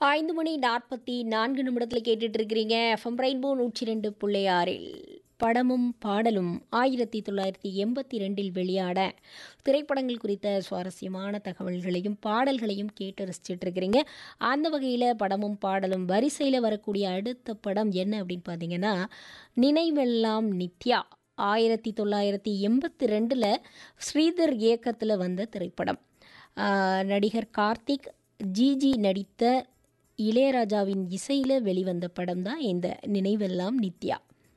ஐந்து மணி நாற்பத்தி நான்கு நிமிடத்தில் கேட்டுட்டு இருக்கிறீங்க எஃப்எம் ரெயின்போ நூற்றி ரெண்டு புள்ளையாறில் படமும் பாடலும் ஆயிரத்தி தொள்ளாயிரத்தி எண்பத்தி ரெண்டில் வெளியான திரைப்படங்கள் குறித்த சுவாரஸ்யமான தகவல்களையும் பாடல்களையும் கேட்டு ரசிச்சுட்டு இருக்கிறீங்க அந்த வகையில் படமும் பாடலும் வரிசையில் வரக்கூடிய அடுத்த படம் என்ன அப்படின்னு பார்த்தீங்கன்னா நினைவெல்லாம் நித்யா ஆயிரத்தி தொள்ளாயிரத்தி எண்பத்தி ரெண்டில் ஸ்ரீதர் இயக்கத்தில் வந்த திரைப்படம் ஆஹ் நடிகர் கார்த்திக் ஜிஜி நடித்த இளையராஜாவின் இசையில் வெளிவந்த படம் தான் இந்த நினைவெல்லாம் நித்யா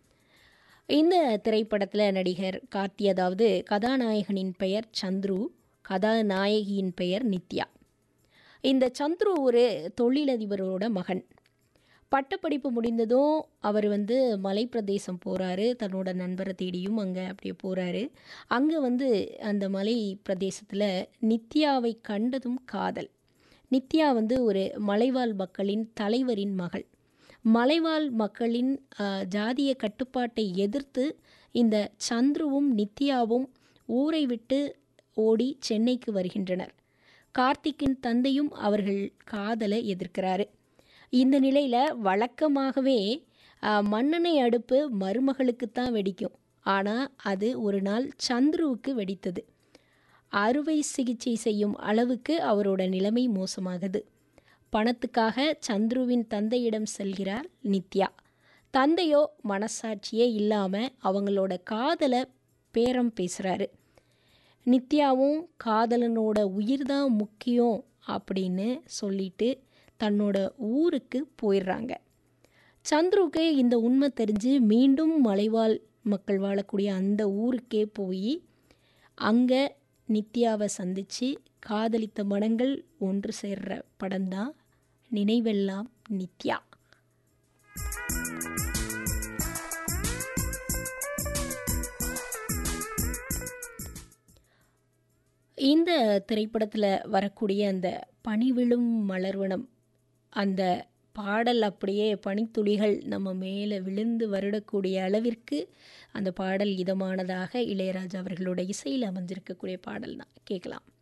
இந்த திரைப்படத்தில் நடிகர் கார்த்தி அதாவது கதாநாயகனின் பெயர் சந்துரு கதாநாயகியின் பெயர் நித்யா இந்த சந்துரு ஒரு தொழிலதிபரோட மகன் பட்டப்படிப்பு முடிந்ததும் அவர் வந்து மலைப்பிரதேசம் போகிறாரு தன்னோட நண்பரை தேடியும் அங்கே அப்படியே போகிறாரு அங்கே வந்து அந்த மலை பிரதேசத்தில் நித்யாவை கண்டதும் காதல் நித்யா வந்து ஒரு மலைவாழ் மக்களின் தலைவரின் மகள் மலைவாழ் மக்களின் ஆஹ், ஜாதிய கட்டுப்பாட்டை எதிர்த்து இந்த சந்துருவும் நித்யாவும் ஊரை விட்டு ஓடி சென்னைக்கு வருகின்றனர் கார்த்திக்கின் தந்தையும் அவர்கள் காதலை எதிர்க்கிறாரு இந்த நிலையில் வழக்கமாகவே ஆஹ், மண்ணெண்ணெய் அடுப்பு மருமகளுக்குத்தான் வெடிக்கும் ஆனால் அது ஒரு நாள் சந்துருவுக்கு வெடித்தது அறுவை சிகிச்சை செய்யும் அளவுக்கு அவரோட நிலைமை மோசமாகுது பணத்துக்காக சந்துருவின் தந்தையிடம் செல்கிறார் நித்யா தந்தையோ மனசாட்சியே இல்லாமல் அவங்களோட காதலை பேரம் பேசுகிறாரு நித்யாவும் காதலனோட உயிர் தான் முக்கியம் அப்படின்னு சொல்லிட்டு தன்னோட ஊருக்கு போயிடுறாங்க சந்துருவுக்கு இந்த உண்மை தெரிஞ்சு மீண்டும் மலைவாழ் மக்கள் வாழக்கூடிய அந்த ஊருக்கே போய் அங்கே நித்யாவை சந்தித்து காதலித்த மனங்கள் ஒன்று சேர்ற படம்தான் நினைவெல்லாம் நித்யா இந்த திரைப்படத்தில் வரக்கூடிய அந்த பனிவிழும் மலர்வனம் அந்த பாடல் அப்படியே பனித்துளிகள் நம்ம மேலே விழுந்து வருடக்கூடிய அளவிற்கு அந்த பாடல் இதமானதாக இளையராஜா அவர்களோட இசையில் அமைஞ்சிருக்கக்கூடிய பாடல் தான் கேட்கலாம்